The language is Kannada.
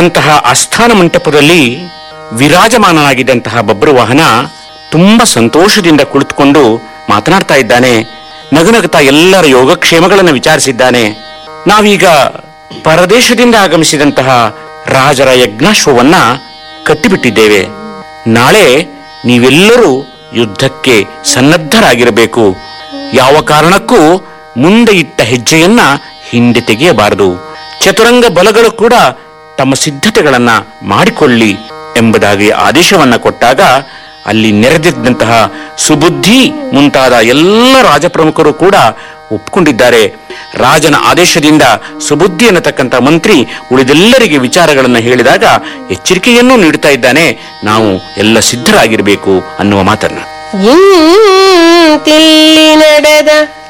ರಾಜನಂತಹ ಆಸ್ಥಾನ ಮಂಟಪದಲ್ಲಿ ವಿರಾಜಮಾನನಾಗಿದ್ದಂತಹ ಬಬ್ರು ವಾಹನ ತುಂಬಾ ಸಂತೋಷದಿಂದ ಕುಳಿತುಕೊಂಡು ಮಾತನಾಡ್ತಾ ಇದ್ದಾನೆ ನಗುನಗುತ್ತಾ ಎಲ್ಲರ ಯೋಗಕ್ಷೇಮಗಳನ್ನು ವಿಚಾರಿಸಿದ್ದಾನೆ ನಾವೀಗ ಪರದೇಶದಿಂದ ಆಗಮಿಸಿದಂತಹ ರಾಜರ ಯಜ್ಞಾಶ್ವವನ್ನ ಕಟ್ಟಿಬಿಟ್ಟಿದ್ದೇವೆ ನಾಳೆ ನೀವೆಲ್ಲರೂ ಯುದ್ಧಕ್ಕೆ ಸನ್ನದ್ಧರಾಗಿರಬೇಕು ಯಾವ ಕಾರಣಕ್ಕೂ ಮುಂದೆ ಇಟ್ಟ ಹೆಜ್ಜೆಯನ್ನ ಹಿಂದೆ ತೆಗೆಯಬಾರದು ಚತುರಂಗ ಬಲಗಳು ಕೂಡ ತಮ್ಮ ಸಿದ್ಧತೆಗಳನ್ನ ಮಾಡಿಕೊಳ್ಳಿ ಎಂಬುದಾಗಿ ಆದೇಶವನ್ನ ಕೊಟ್ಟಾಗ ಅಲ್ಲಿ ನೆರೆದಿದ್ದಂತಹ ಸುಬುದ್ಧಿ ಮುಂತಾದ ಎಲ್ಲ ರಾಜಪ್ರಮುಖರು ಕೂಡ ಒಪ್ಕೊಂಡಿದ್ದಾರೆ ರಾಜನ ಆದೇಶದಿಂದ ಸುಬುದ್ಧಿ ಅನ್ನತಕ್ಕಂಥ ಮಂತ್ರಿ ಉಳಿದೆಲ್ಲರಿಗೆ ವಿಚಾರಗಳನ್ನು ಹೇಳಿದಾಗ ಎಚ್ಚರಿಕೆಯನ್ನೂ ನೀಡುತ್ತಾ ಇದ್ದಾನೆ ನಾವು ಎಲ್ಲ ಸಿದ್ಧರಾಗಿರಬೇಕು ಅನ್ನುವ ಮಾತನ್ನ ಇಂತಿಲ್ಲಿ ನಡೆದ